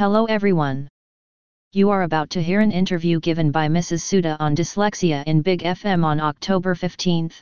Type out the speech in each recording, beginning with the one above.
Hello everyone. You are about to hear an interview given by Mrs. Suda on dyslexia in Big FM on October 15,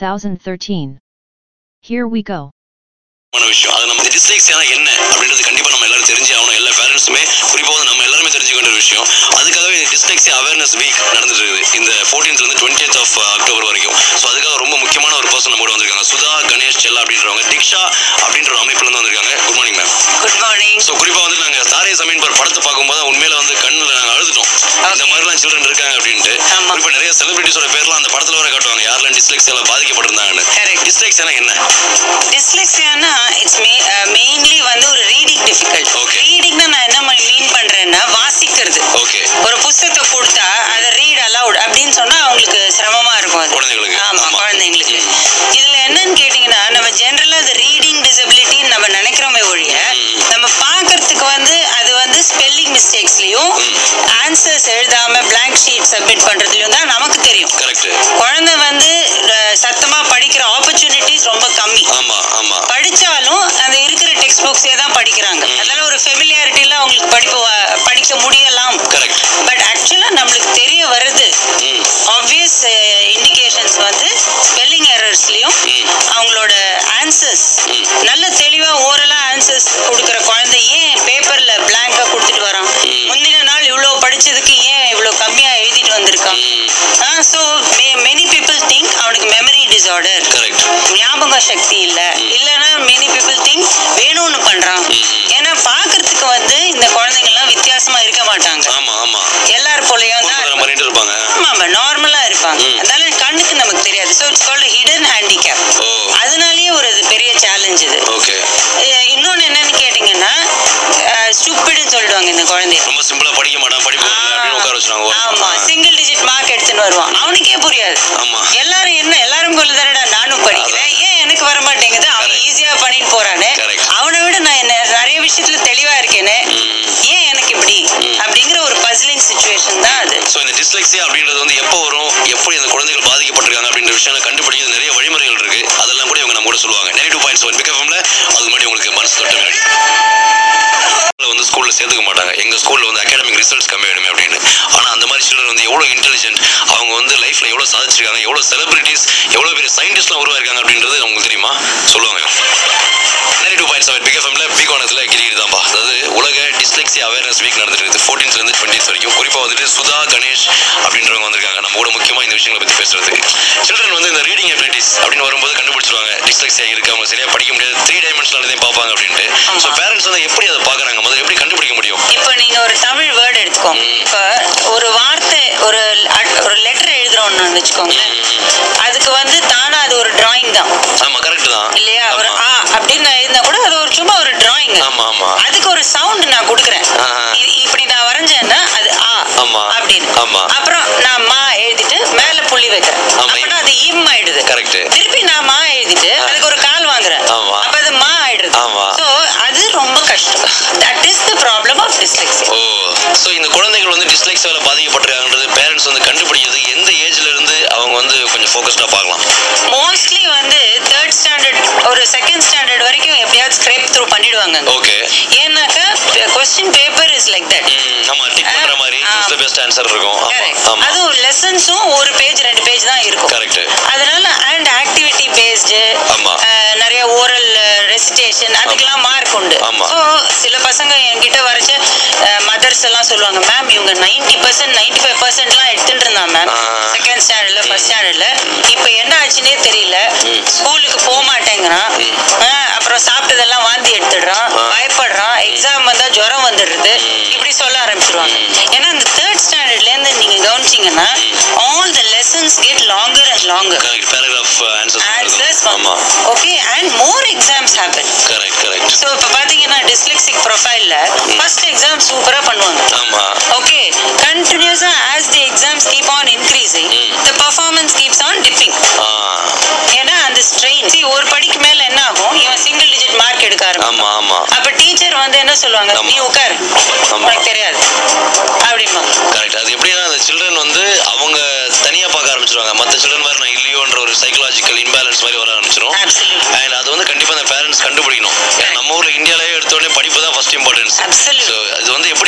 2013. Here we go. மான விஷயம் அது நம்ம டிஸ்லைக்ஸியானா என்ன அப்படின்றது கண்டிப்பா நம்ம எல்லாரும் தெரிஞ்சு ஆகணும் எல்லா பேரண்ட்ஸுமே குறிப்பா வந்து நம்ம எல்லாருமே தெரிஞ்சுக்க வேண்டிய ஒரு விஷயம் அதுக்காகவே டிஸ்லைக்ஸியா அவேர்னஸ் வீக் நடந்துட்டு இருக்குது இந்த 14th இருந்து டுவெண்ட்டி ஆஃப் அக்டோபர் வரைக்கும் ஸோ அதுக்காக ரொம்ப முக்கியமான ஒரு பர்சன் நம்ம கூட வந்திருக்காங்க சுதா கணேஷ் செல்லா அப்படின்றவங்க திக்ஷா அப்படின்ற ஒரு அமைப்புல இருந்து வந்திருக்காங்க good morning ma'am good morning so குறிப்பா வந்து நாங்க தாரே சமீன் பர் படத்தை பார்க்கும்போது உண்மையில வந்து கண்ணில் நாங்க அழுதுட்டோம் இந்த மாதிரிலாம் சில்ட்ரன் இருக்காங்க அப்படின்ட்டு ஆமா. குறிப்பா நிறைய செலிபிரிட்டிஸோட பேர்லாம் அந்த படத்துல வர காட்டுவாங்க யாரெல்லாம் டிஸ்லைக்ஸியால பாதிக்கப்பட்டிருந்தாங்கன்னு Correct. டிஸ்லைக்ஸியானா என்ன டிஸ்லெக்ஸியானா இட்ஸ் மெயின்லி வந்து ஒரு ரீடிங் டிஃபிகல்ட் Okay. ரீடிங்னா நான் என்ன மீன் பண்றேன்னா வாசிக்கிறது ஓகே ஒரு புஸ்தகத்தை கொடுத்தா அதை ரீட் அலவுட் அப்படின்னு சொன்னா அவங்களுக்கு சிரமமா இருக்கும் அது குழந்தைகளுக்கு. ஆமா ஆமா. குழந்தைங்களுக்கு ம். இதுல என்னன்னு கேட்டீங்கன்னா நம்ம ஜென்ரலா அது ரீடிங் டிசபிலிட்டின்னு நம்ம நினைக்கிறோமே ஒழிய ம். நம்ம பார்க்கறதுக்கு வந்து அது வந்து ஸ்பெல்லிங் மிஸ்டேக்ஸ்லயும் ஆன்சர்ஸ் எழுதாம blank ஷீட் சப்மிட் பண்றதுலயும் தான் நமக்கு தெரியும் கரெக்ட் குழந்தை வந்து அஹ், சத்தமா படிக்கிற ஆப்பர்ச்சுனிட்டிஸ் ரொம்ப கம்மி ஆமா ஆமா படிச்சாலும் அந்த இருக்கிற டெக்ஸ்ட் புக்ஸே தான் படிக்கிறாங்க ம். அதனால ஒரு ஃபெமிலியாரிட்டில அவங்களுக்கு படிப்பு வ- படிக்க முடியலாம் கரெக்ட் பட் ஆக்சுவலா நம்மளுக்கு தெரிய வருது ம் ஆப்வியஸ் இண்டிகேஷன்ஸ் வந்து ஸ்பெல்லிங் எரர்ஸ்லயும் ம். அவங்களோட ஆன்சர்ஸ் ம். நல்ல தெளிவா ஓரலா ஆன்சர்ஸ் கொடுக்குற குழந்தை ஏன் பேப்பர்ல பிளாங்கா கொடுத்துட்டு வரான் ம். முந்தின நாள் இவ்வளவு படிச்சதுக்கு ஏன் இவ்வளவு கம்மியா எழுதிட்டு வந்திருக்கான் ம். ஸோ மெனி பீப்புள் திங்க் அவனுக்கு மெமரி டிசார்டர் கரெக்ட் ஞாபக சக்தி இல்ல இல்லனா மெனி பீப்புள் திங்க் வேணும்னு பண்றான் ம். ஏன்னா பாக்குறதுக்கு வந்து இந்த குழந்தைங்க எல்லாம் வித்தியாசமா இருக்க மாட்டாங்க ஆமா ஆமா எல்லார் போலயும் தான் ஒரு மாதிரிட்டு இருப்பாங்க ஆமா நார்மலா இருப்பாங்க ம். அதனால கண்ணுக்கு நமக்கு தெரியாது so it's called hidden handicap ஓ அதனாலயே ஒரு இது பெரிய சேலஞ்ச் இது ஓகே அஹ் இன்னொன்னு என்னன்னு கேட்டீங்கன்னா ஸ்டூப்பிடுன்னு சொல்லிடுவாங்க இந்த குழந்தைய ரொம்ப சிம்பிளா படிக்க மாட்டான் படிப்பு வரல அப்படின்னு உட்கார வச்சுருவாங்க ஆமா சிங்கிள் டிஜிட் மார்க் எடுத்துன்னு வருவான் அவனுக்கே புரியாது ஆமா எல்லாரும் என்ன எல்லாரும் கொள்ளுதானடா நானும் படிக்கிறேன் ஏன் எனக்கு வர மாட்டேங்குது அவன் Correct. ஈஸியா பண்ணிட்டு போறானே Correct. அவனை விட நான் என்ன நிறைய விஷயத்துல தெளிவா இருக்கேனே ம். ஏன் எனக்கு இப்படி ம். அப்படிங்கிற ஒரு பசிலிங் சுச்சுவேஷன் தான் அது ஸோ இந்த டிஸ்லெக்ஸியா அப்படின்றது வந்து எப்போ வரும் எப்படி அந்த குழந்தைகள் பாதிக்கப்பட்டிருக்காங்க அப்படின்ற விஷயம் கண்டுபிடிக்கிறது நிறைய வழிமுறைகள் இருக்கு அதெல்லாம் கூட இவங்க நம்ம கூட சொல்லுவாங்க நெகட்டிவ் பாயிண்ட்ஸ் ஒன் பிகம்ல அது முன்னாடி உங்களுக்கு மனசு தொட்ட முன்னாடி வந்து ஸ்கூல்ல சேர்த்துக்க மாட்டாங்க எங்க ஸ்கூல்ல வந்து அகாடமிக் ரிசல்ட்ஸ் கம்மி வேணுமே அப்படின்னு ஆனா அந்த மாதிரி சில்ட்ரன் வந்து எவ்வளவு இன்டெலிஜென்ட் அவங்க வந்து லைஃப்ல எவ்வளவு சாதிச்சிருக்காங்க எவ்வளவு செலிபிரிட்டிஸ் எவ்வளவு பெரிய சயின்டிஸ்ட்லாம் உருவாயிருக்காங்க அப்படின்றது உங்களுக்கு தெரியுமா சொல்லுவாங்க நெகட்டிவ் பாயிண்ட்ஸ் செவன் பிக் எஃப்எம்ல பிக் ஒனத்தில் கிரிக்கிட்டு தான்ப்பா அதாவது உலக டிஸ்லெக்ஸி அவேர்னஸ் வீக் நடந்துட்டு இருக்குது 14th இருந்து டுவெண்ட்டி வரைக்கும் குறிப்பாக வந்துட்டு சுதா கணேஷ் அப்படின்றவங்க வந்திருக்காங்க நம்ம கூட முக்கியமாக இந்த விஷயங்களை பற்றி பேசுறதுக்கு சில்ட்ரன் வந்து இந்த ரீடிங் எபிலிட்டிஸ் அப்படின்னு வரும்போது கண்டுபிடிச்சிருவாங்க டிஸ்லெக்ஸியா இருக்கு அவங்க சரியா படிக்க முடியாது த்ரீ டைமென்ஷனல் இதையும் பார்ப்பாங்க அப்படின்ட்டு ஸோ ஆமா. பேரண்ட்ஸ் வந்து எப்படி அதை பார்க்குறாங்க முதல்ல எப்படி கண்டுபிடிக்க முடியும் இப்போ நீங்க ஒரு தமிழ் வேர்டு எடுத்துக்கோங்க ம். இப்போ ஒரு வார்த்தை ஒரு அட்- ஒரு லெட்டர் எழுதுறோம்னு வச்சுக்கோங்களேன் அதுக்கு வந்து தானா அது ஒரு டிராயிங் தான் ஆமா கரெக்ட் தான் இல்லையா ஒரு ஆமா. ஆ அப்படின்னு நான் எழுதினா கூட அது ஒரு சும்மா ஒரு டிராயிங் ஆமா ஆமா அதுக்கு ஒரு சவுண்ட் நான் கொடுக்குறேன் ஆஹா. இது- இப்படி நான் வரைஞ்சேன்னா அது ஆ ஆமா. அப்படின்னு ஆமா. அப்புறம் நான் மா எழுதிட்டு மேல புள்ளி வைக்கிறேன் ஆமா. அப்பனா அது இம் ஆயிடுது Correct. திருப்பி நான் மா எழுதிட்டு அதுக்கு ஒரு கால் வாங்குறேன் ஆமா. அப்ப அது மா ஆயிடுது ஆமா. சோ அது ரொம்ப கஷ்டம் that is the problem of dyslexia ஓ ஸோ இந்த குழந்தைகள் வந்து டிஸ்லெக்ஸியால பாதிக்கப்பட்டிருக்காங்கன்றது பேரண்ட்ஸ் வந்து கண்டுபிடிக்கிறது எந்த ஏஜ்ல இருந்து அவங்க வந்து கொஞ்சம் ஃபோக்கஸ்டா பார்க்கலாம் மோஸ்ட்லி வந்து தேர்ட் ஸ்டாண்டர்ட் ஒரு செகண்ட் ஸ்டாண்டர்ட் வரைக்கும் எப்படியாவது ஸ்க்ரேப் த்ரூ பண்ணிடுவாங்க ஓகே ஏன்னாக்கா question paper is like that ஆமா டிக் பண்ற மாதிரி ஆ. சூஸ் த பெஸ்ட் ஆன்சர் இருக்கும் ஆமா கரெக்ட் ஆமா அதுவும் லெசன்ஸும் ஒரு பேஜ் ரெண்டு பேஜ் தான் இருக்கும் கரெக்ட் அதனால அண்ட் ஆக்டிவிட்டி பேஸ்டு ஆமா. நிறைய ஓரல் ரெசிடேஷன் அதுக்கெல்லாம் மார்க் உண்டு ஆமா. ஸோ சில பசங்க என்கிட்ட வரைச்ச மதர்ஸ் எல்லாம் சொல்லுவாங்க மேம் இவங்க நைன்டி பர்சன்ட் நைன்டி ஃபைவ் பர்சன்ட்லாம் எடுத்துட்டு இருந்தான் மேம் ஆ. செகண்ட் ஸ்டாண்டர்ட்ல ஃபர்ஸ்ட் ஸ்டாண்டர்ட்ல இப்போ என்ன ஆச்சுன்னே தெரியல ம். ஸ்கூலுக்கு போக மாட்டேங்கிறான் ம். ஆ, அப்புறம் சாப்பிட்டதெல்லாம் வாந்தி எடுத்துடுறான் ஆ. பயப்படுறான் எக்ஸாம் வந்தா ஜுரம் வந்துடுது ம். இப்படி சொல்ல ஆரம்பிச்சிருவாங்க ம். ஏன்னா இந்த தேர்ட் ஸ்டாண்டர்ட்ல இருந்து நீங்க கவனிச்சீங்கன்னா all the lessons get longer and longer correct paragraph answers answers ஆமா okay and more exams happen correct correct so இப்போ பார்த்தீங்கன்னா டிஸ்லெக்சிக் ப்ரொஃபைல்ல ஃபர்ஸ்ட் எக்ஸாம் சூப்பராக பண்ணுவாங்க ஆமா ஓகே கண்டினியூஸா as the exams keep on increasing ம். The performance keeps on dipping ஆ ஏன்னா அந்த ஸ்ட்ரெயின் ஒரு படிக்கு மேல என்ன ஆகும் இவன் சிங்கிள் டிஜிட் மார்க் எடுக்க ஆரம்பிப்பான் ஆமா ஆமா அப்ப டீச்சர் வந்து என்ன சொல்லுவாங்க ஆமா. நீ உட்காரு ஆமா. உனக்கு தெரியாது அப்படிமா கரெக்ட் அது எப்படின்னா அந்த சில்ட்ரன் வந்து அவங்க தனியா பார்க்க ஆரம்பிச்சிருவாங்க மற்ற சில்ட்ரன் மாதிரி நான் இல்லையோன்ற ஒரு சைக்கலாஜிக்கல் இன்பேலன்ஸ் மாதிரி வர ஆரம்பிச்சிடும் Absolutely. அண்ட் அது வந்து கண்டிப்பா அந்த பேரண்ட்ஸ் கண்டுபிடிக்கணும் ஏன்னா நம்ம ஊர்ல இந்தியாலயே எடுத்த உடனே படிப்பு தான் ஃபர்ஸ்ட் இம்பார்ட்டன்ஸ் Absolutely. ஸோ இது வந்து எப்படி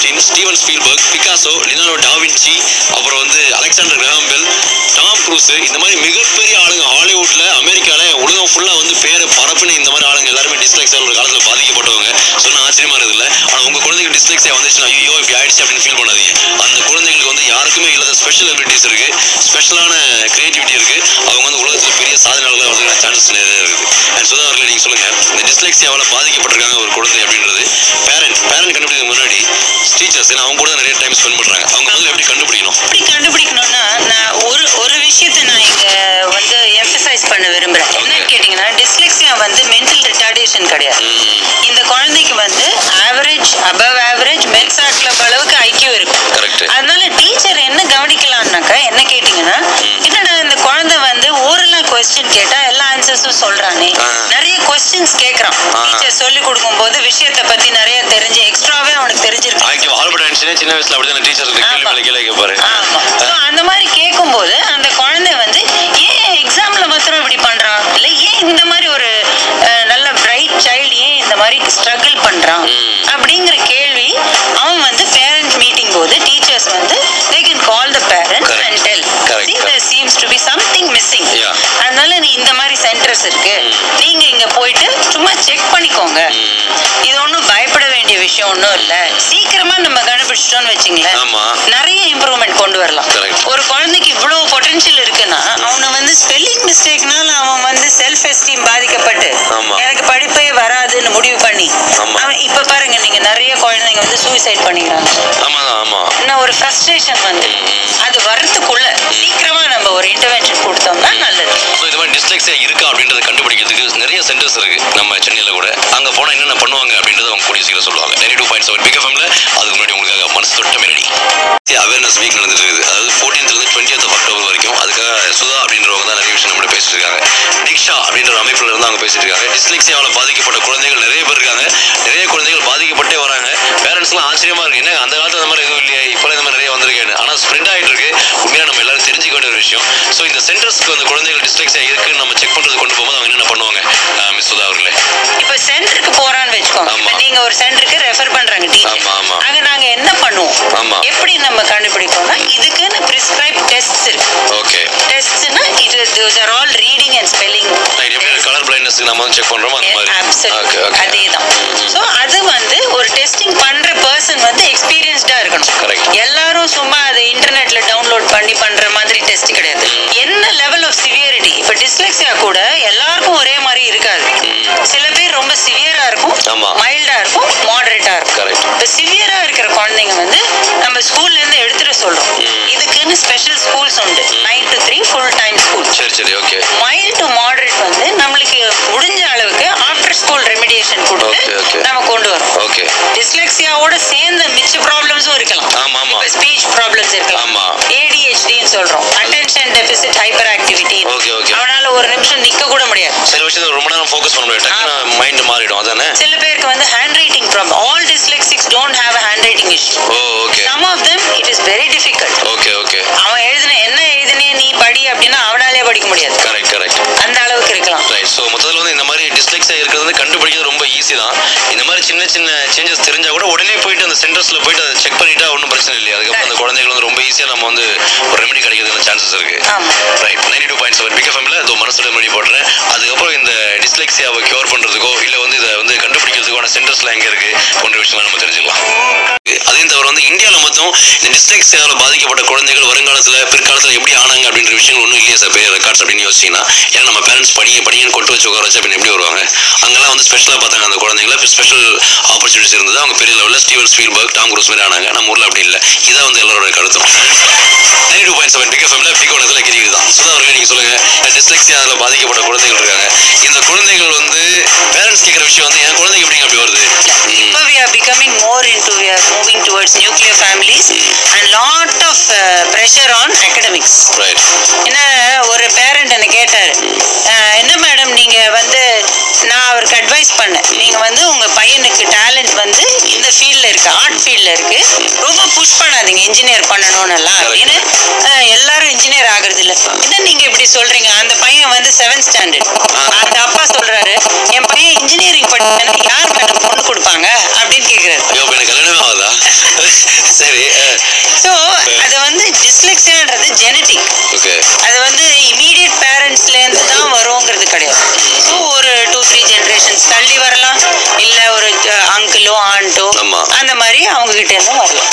Einstein Steven Spielberg Picasso Leonardo da Vinci அப்புறம் வந்து Alexander Graham Bell Tom Cruise இந்த மாதிரி மிகப்பெரிய ஆளுங்க ஹாலிவுட்ல அமெரிக்கால உலகம் ஃபுல்லா வந்து பேரை பரப்புன இந்த மாதிரி ஆளுங்க எல்லாருமே டிஸ்லெக்ஸியா ஒரு காலத்துல பாதிக்கப்பட்டவங்க சொன்னா ஆச்சரியமா இருக்குதுல்ல ஆனா உங்க குழந்தைக்கு டிஸ்லெக்ஸியா வந்துச்சுன்னா ஐயோ இப்படி ஆயிடுச்சு அப்படின்னு ஃபீல் பண்ணாதீங்க அந்த குழந்தைங்களுக்கு வந்து யாருக்குமே இல்லாத ஸ்பெஷல் அபிலிட்டிஸ் இருக்கு ஸ்பெஷலான கிரியேட்டிவிட்டி இருக்கு அவங்க வந்து உலகத்துல பெரிய சாதனையாளர்களாக வரதுக்கான சான்சஸ் நிறைய இருக்குது அண்ட் சுதா அவர்களே நீங்க சொல்லுங்க இந்த டிஸ்லெக்ஸியாவால பாதிக்கப்பட்டிருக்காங்க ஒரு குழந்தை அப்படின்றது பேரண்ட் பேரண்ட் கண்டுபிடிக்க முன்னாடி டீச்சர்ஸ் ஏன்னா அவங்க கூட தான் நிறைய டைம் ஸ்பெண்ட் பண்றாங்க அவங்க முதல்ல எப்படி கண்டுபிடிக்கணும் எப்படி கண்டுபிடிக்கணும்னா நான் ஒரு ஒரு விஷயத்தை நான் இங்க வந்து எம்பசைஸ் பண்ண விரும்புறேன் என்னன்னு கேட்டீங்கன்னா டிஸ்லெக்ஸியா வந்து மென்டல் ரிட்டார்டேஷன் கிடையாது இந்த குழந்தைக்கு வந்து ஆவரேஜ் அபவ் ஆவரேஜ் மென்ஸ் ஆர்ட் கிளப் அளவுக்கு ஐக்கியம் இருக்கும் Correct. அதனால டீச்சர் என்ன கவனிக்கலாம்னாக்கா என்ன கேட்டீங்கன்னா என்னடா இந்த குழந்தை வந்து ஓரலா கொஸ்டின் கேட்டா எல்லா ஆன்சர்ஸும் சொல்றானே ஆ. நிறைய கொஸ்டின்ஸ் கேக்குறான் ஆ. டீச்சர் சொல்லி கொடுக்கும்போது விஷயத்தை பத்தி நிறைய தெரிஞ்சு எக்ஸ்ட்ராவே அவனுக்கு தெரிஞ்சிருக்கு ஆக்டிவ் ஆல்பர்ட் ஐன்ஸ்டீனே சின்ன வயசுல அப்படிதான் டீச்சர் கேள்வி ஆமா. மேல கேள்வி கேட்பாரு ஆமா So, அந்த மாதிரி கேட்கும்போது அந்த குழந்தை வந்து ஏன் எக்ஸாம்ல மாத்திரம் இப்படி பண்றான் இல்ல ஏன் இந்த மாதிரி ஒரு அஹ், நல்ல பிரைட் சைல்டு ஏன் இந்த மாதிரி ஸ்ட்ரகிள் பண்றான் ம். அப்படிங்கிற கேள்வி அவன் வந்து பேரண்ட் மீட்டிங் போது டீச்சர்ஸ் வந்து they can call the parents Correct. and tell Correct, see correct. there seems to be something missing Yeah. அதனால நீ இந்த மாதிரி சென்டர்ஸ் இருக்கு ம். நீங்க இங்க போயிட்டு சும்மா செக் பண்ணிக்கோங்க இது ஒண்ணும் பயப்பட வேண்டிய விஷயம் ஒண்ணும் இல்ல சீக்கிரமா நம்ம கண்டுபிடிச்சிட்டோம்னு வச்சுங்களேன் ஆமா நிறைய இம்ப்ரூவ்மெண்ட் கொண்டு வரலாம் Correct. ஒரு குழந்தைக்கு இவ்வளவு பொட்டன்ஷியல் இருக்குன்னா அவனை வந்து ஸ்பெல்லிங் மிஸ்டேக்னால அவன் வந்து செல்ஃப் எஸ்டீம் பாதிக்கப்பட்டு ஆமா. எனக்கு படிப்பே வராதுன்னு முடிவு பண்ணி ஆமா. அவன் இப்ப பாருங்க நீங்க நிறைய குழந்தைங்க வந்து சூசைட் பண்ணிக்கிறாங்க ஆமா ஆமா இன்னும் ஒரு ஃப்ரஸ்ட்ரேஷன் வந்து அது வர்றதுக்குள்ள சீக்கிரமா நம்ம ஒரு இன்டர்வென்ஷன் கொடுத்தோம்னா நல்லது ஸோ இது மாதிரி டிஸ்லெக்ஸியா இருக்கா அப்படின்றத கண்டுபிடிக்கிறதுக்கு நிறைய சென்டர்ஸ் இருக்கு நம்ம சென்னையில கூட அங்க போனா என்னென்ன பண்ணுவாங்க அப்படின்றத அவங்க கூடிய சீக்கிரம் சொல்லுவாங்க ninety two point seven Big எஃப்எம்ல அதுக்கு முன்னாடி உங்களுக்காக மனசு தொட்ட மெலடி அவேர்னஸ் வீக் நடந்துட்டு இருக்குது அதாவது ஃபோர்டீன்த் இருந்து டுவெண்ட்டி ஆஃப் அக்டோபர் வரைக்கும் அதுக்காக சுதா அப்படின்றவங்க தான் நிறைய விஷயம் நம்ம பேசிட்டு இருக்காங்க டிக்ஷா அப்படின்ற ஒரு அமைப்புல இருந்து அவங்க பேசிட்டு இருக்காங்க டிஸ்லெக்ஸியாவில் பாதிக்கப்பட்ட குழந்தைகள் நிறைய பேர் இருக்காங்க நிறைய குழந்தைகள் பாதிக்கப்பட்டே வராங்க பேரண்ட்ஸ்லாம் ஆச்சரியமா இருக்கு என்ன அந்த காலத்துல அந்த மாதிரி எதுவும் இல்லையே இப்போ இந்த மாதிரி நிறைய வந்திருக்கேன்னு ஆனா ஸ்ப்ரெட் ஆயிட்டு இருக்கு உண்மையா நம்ம எல்லாரும் தெரிஞ்சுக்க வேண்டிய ஒரு விஷயம் ஸோ இந்த சென்டர்ஸ்க்கு அந்த குழந்தைகள் டிஸ்லெக்ஸியா இருக்குன்னு நம்ம செக் பண்றது கொண்டு போகும்போது அவங்க என்னென்ன பண்ணுவாங்க மிஸ் சுதா அவர்களே இப்ப சென்டருக்கு போறான்னு வச்சுக்கோங்க ஆமா. இப்ப நீங்க ஒரு சென்டருக்கு ரெஃபர் பண்றாங்க டீச்சர் ஆமா, ஆமா. அங்க நாங்க என்ன பண்ணுவோம் ஆமா. எப்படி நம்ம கண்டுபிடிப்போம்னா இதுக்குன்னு பிரிஸ்கிரைப் டெஸ்ட் இருக்கு ஓகே டெஸ்ட்னா இது those are all reading and spelling எப்படி கலர் பிளைண்ட்னஸ்க்கு நம்ம வந்து செக் பண்றோமோ அந்த மாதிரி ஓகே ஓகே அதேதான் சோ அது வந்து ஒரு டெஸ்டிங் பண்ற பர்சன் வந்து எக்ஸ்பீரியன்ஸ்டா இருக்கணும் Correct. எல்லாரும் சும்மா அதை இன்டர்நெட்ல டவுன்லோட் பண்ணி பண்ற மாதிரி டெஸ்ட் கிடையாது என்ன லெவல் ஆஃப் சிவியரிட்டி இப்ப டிஸ்லெக்ஸியா கூட எல்லாருக்கும் ஒரே மாதிரி இருக்காது சில பேர் ரொம்ப சிவியரா இருக்கும் ஆமா. மைல்டா இருக்கும் மாடரேட்டா இருக்கும் Correct. இப்ப சிவியரா இருக்கிற குழந்தைங்க வந்து நம்ம ஸ்கூல்ல இருந்து எடுத்துட்டு சொல்றோம் இதுக்குன்னு ஸ்பெஷல் ஸ்கூல்ஸ் உண்டு nine to three full time school சரி சரி ஓகே மைல்ட் டு மாடரேட் வந்து நம்மளுக்கு முடிஞ்ச அளவுக்கு ஆஃப்டர் ஸ்கூல் ரெமிடியேஷன் கொடுத்து Okay, okay. நம்ம கொண்டு வரோம் ஓகே டிஸ்லெக்சியாவோட சேர்ந்த மிச்ச ப்ராப்ளம்ஸும் இருக்கலாம் ஆமா, ஆமா. இப்ப ஸ்பீச் ப்ராப்ளம்ஸ் இருக்கலாம் ஆமா. ஏடிஹெச்டின்னு சொல்றோம் attention deficit hyperactivity Okay, okay. அவனால ஒரு நிமிஷம் நிக்க கூட முடியாது சில விஷயத்துல ரொம்ப நேரம் ஃபோக்கஸ் பண்ண முடியாது டக்குனு மைண்ட் மாறிடும் அதானே சில பேருக்கு வந்து handwriting problem all dyslexics don't have handwriting issue ஓ okay some of them it is very difficult okay okay அவன் எழுதின என்ன எழுதினே நீ படி அப்படின்னா அவனாலே படிக்க முடியாது கரெக்ட் கரெக்ட் அந்த அளவுக்கு இருக்கலாம் ரைட் ஸோ மொத்தத்தில் வந்து இந்த மாதிரி டிஸ்லெக்ஸியா இருக்கிறது வந்து கண்டுபிடிக்கிறது ரொம்ப ஈஸி தான் இந்த மாதிரி சின்ன சின்ன சேஞ்சஸ் தெரிஞ்சா கூட உடனே போயிட்டு அந்த சென்டர்ஸ்ல போயிட்டு அதை செக் பண்ணிட்டா ஒன்றும் பிரச்சனை இல்லை அதுக்கப்புறம் அந்த குழந்தைகள் வந்து ரொம்ப ஈஸியாக நம்ம வந்து ஒரு ரெமெடி கிடைக்கிறதுக்கு சான்சஸ் இருக்கு ஆமா right ninety two point seven Big எஃப்எம்ல இதோ மனசோட ரெமெடி போடுறேன் அதுக்கப்புறம் இந்த டிஸ்லெக்ஸியாவை கியூர் பண்றதுக்கோ இல்லை வந்து இதை வந்து கண்டுபிடிக்கிறதுக்கான சென்டர்ஸ்லாம் எங்கே இருக்கு போன்ற விஷயம்லாம் நம்ம தெரிஞ்சுக்கலாம் அதையும் தவிர வந்து இந்தியாவில் மொத்தம் இந்த டிஸ்லெக்ஸியாவில் பாதிக்கப்பட்ட குழந்தைகள் வருங்காலத்தில் பிற்காலத்தில் எப்படி ஆனாங்க அப்படின்ற விஷயங்கள் ஒன்றும் இல்லையா சார் பெரிய ரெக்கார்ட்ஸ் அப்படின்னு யோசிச்சிங்கன்னா ஏன்னா நம்ம பேரண்ட்ஸ் படிங்க படிங்கன்னு கொண்டு வச்சு உட்கார வச்சு அப்படின்னு எப்படி வருவாங்க அங்கெல்லாம் வந்து ஸ்பெஷலாக பார்த்தாங்க அந்த குழந்தைங்கள ஸ்பெஷல் ஆப்பர்ச்சுனிட்டிஸ் இருந்தது அவங்க பெரிய லெவலில் ஸ்டீவன் ஸ்பீல்பர்க் டாம் குரூஸ் மாதிரி ஆனாங்க நம்ம ஊரில் அப்படி இல்லை இதான் வந்து எல்லாரோட கருத்தும் ninety two point seven Big எஃப்எம்ல பிக் ஒன்றத்தில் கிரிக்கு தான் சுதா அவர்களே நீங்கள் சொல்லுங்கள் டிஸ்லெக்ஸியாவில் பாதிக்கப்பட்ட குழந்தைகள் இருக்காங்க இந்த குழந்தைகள் வந்து பேரண்ட்ஸ் கேட்குற விஷயம் வந்து என் குழந்தைங்க எப்படிங்க அப்படி வருது ம். இப்போ we are becoming more into we are moving towards nuclear families and lot of uh, pressure on academics right என்ன ஒரு பேரண்ட் என்ன கேட்டாரு அஹ், என்ன மேடம் நீங்க வந்து நான் அவருக்கு அட்வைஸ் பண்ணேன் நீங்க வந்து உங்க பையனுக்கு டேலண்ட் வந்து இந்த ஃபீல்ட்ல இருக்கு ஆர்ட் ஃபீல்ட்ல இருக்கு ரொம்ப புஷ் பண்ணாதீங்க இன்ஜினியர் பண்ணணும்னுலாம் அப்படின்னு அஹ், எல்லாரும் இன்ஜினியர் ஆகுறது இல்ல என்ன நீங்க இப்படி சொல்றீங்க அந்த பையன் வந்து செவன்த் ஸ்டாண்டர்ட் அந்த அப்பா சொல்றாரு என் பையன் இன்ஜினியரிங் படிக்கணும் யார் மேடம் பொண்ணு கொடுப்பாங்க அப்படின்னு கேக்குறாரு ஐயோ அப்ப எனக்கு கல்யாணமே ஆகுதா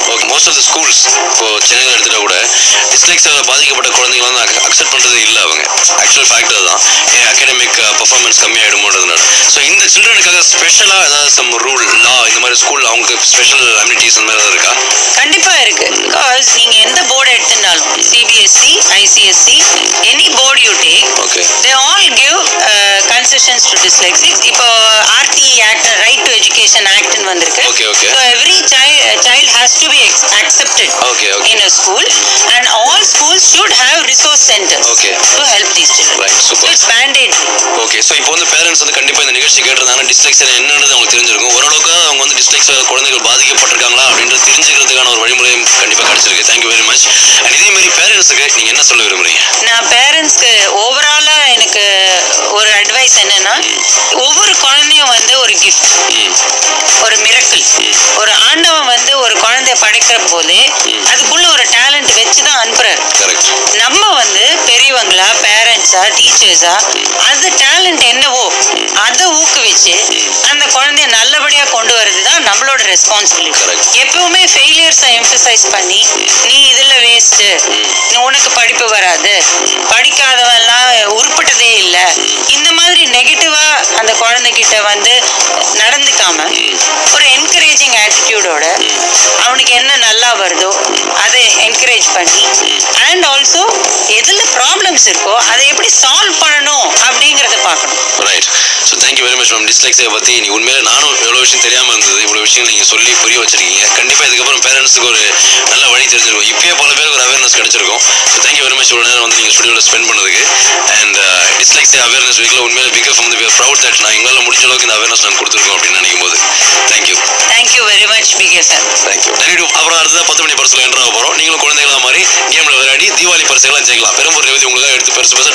okay most of the schools இப்போ சென்னையில் எடுத்துட்டா கூட டிஸ்லெக்ஸியால் பாதிக்கப்பட்ட குழந்தைங்களை வந்து அக்செப்ட் பண்ணுறதே இல்லை அவங்க ஆக்சுவல் ஃபேக்ட் அதுதான் ஏன் அகாடமிக் பர்ஃபார்மன்ஸ் கம்மியாயிடுமோன்றதுனால ஸோ இந்த சில்ட்ரனுக்காக ஸ்பெஷலாக ஏதாவது சம் ரூல் லா இந்த மாதிரி ஸ்கூல் அவங்களுக்கு ஸ்பெஷல் அம்யூனிட்டிஸ் அந்த மாதிரி ஏதாவது இருக்கா கண்டிப்பா இருக்கு பிகாஸ் நீங்க எந்த போர்டு எடுத்திருந்தாலும் CBSE ICSE any board you take okay they all give concessions to dyslexics இப்போ RT act right to education ஆக்ட்னு வந்திருக்கு Okay, okay. So every child child has to be ex- accepted Okay, okay. in a school and all schools should have resource centers Okay. to help these children Right, super. so it's mandatory okay so இப்போ வந்து parents வந்து கண்டிப்பாக இந்த நிகழ்ச்சி கேட்டிருந்தாங்கன்னா dyslexia என்னன்றது அவங்களுக்கு தெரிஞ்சிருக்கும் ஓரளவுக்கு அவங்க வந்து டிஸ்லெக்ஸியா குழந்தைகள் பாதிக்கப்பட்டிருக்காங்களா அப்படின்றது தெரிஞ்சுக்கிறதுக்கான ஒரு வழிமுறையும் கண்டிப்பாக கிடைச்சிருக்கு தேங்க்யூ வெரி மச் அண்ட் இதே மாதிரி பேரண்ட்ஸுக்கு நீங்கள் என்ன சொல்ல விரும்புறீங்க நான் பேரண்ட்ஸ்க்கு ஓவராலா எனக்கு ஒரு அட்வைஸ் என்னன்னா ஒவ்வொரு குழந்தையும் வந்து ஒரு கிஃப்ட் ம் ஒரு மிரக்கல் ஒரு ஆண்டவன் வந்து ஒரு குழந்தைய படைக்கிற போது அதுக்குள்ள ஒரு டேலண்ட் வச்சு தான் அனுப்புறாரு கரெக்ட் நம்ம வந்து பெரியவங்களா பேரண்ட்ஸா டீச்சர்ஸா அந்த டேலண்ட் என்னவோ அதை ஊக்குவிச்சு அந்த குழந்தைய நல்லபடியா கொண்டு வர்றது தான் நம்மளோட ரெஸ்பான்சிபிலிட்டி Correct. எப்பவுமே ஃபெயிலியர்ஸை எம்பசைஸ் பண்ணி நீ இதுல வேஸ்ட் உனக்கு படிப்பு வராது படிக்காதவன்லாம் உருப்பட்டதே இல்ல இந்த மாதிரி நெகட்டிவா அந்த குழந்தைகிட்ட வந்து நடந்துக்காம ஒரு என்கரேஜிங் ஆட்டிடியூடோட அவனுக்கு என்ன நல்லா வருதோ அதை என்கரேஜ் பண்ணி அண்ட் ஆல்சோ எதுல ப்ராப்ளம்ஸ் இருக்கோ அதை எப்படி சால்வ் பண்ணணும் அப்படிங்கறத பார்க்கணும் right so thank you very much ma'am டிஸ்லெக்ஸியை பற்றி நீ உண்மையிலே நானும் எவ்வளோ விஷயம் தெரியாமல் இருந்தது இவ்வளோ விஷயம் நீங்கள் சொல்லி புரிய வச்சிருக்கீங்க கண்டிப்பாக இதுக்கப்புறம் பேரண்ட்ஸுக்கு ஒரு நல்ல வழி தெரிஞ்சிருக்கும் இப்பயே பல பேருக்கு ஒரு அவேர்னஸ் கிடைச்சிருக்கும் ஸோ தேங்க்யூ வெரி மச் இவ்வளோ நேரம் வந்து நீங்கள் ஸ்டுடியோவில் ஸ்பெண்ட் பண்ணதுக்கு அண்ட் டிஸ்லெக்ஸி அவேர்னஸ் வீக்கில் உண்மையிலே pick up from the proud that நான் எங்களால் முடிஞ்ச அளவுக்கு இந்த அவேர்னஸ் நான் கொடுத்துருக்கோம் அப்படின்னு நினைக்கும் போது thank you thank you very much Big FM thank you thank you அப்புறம் அடுத்ததாக பத்து மணி பரிசுல என்ட்ராக போகிறோம் நீங்களும் குழந்தைகளா மாதிரி கேமில் விளையாடி தீபாவளி பரிசுகளாம் ஜெயிக்கலாம் பெரும்பூர் நிவதி உங்களுக்காக எடுத்து பெருசு பெருசு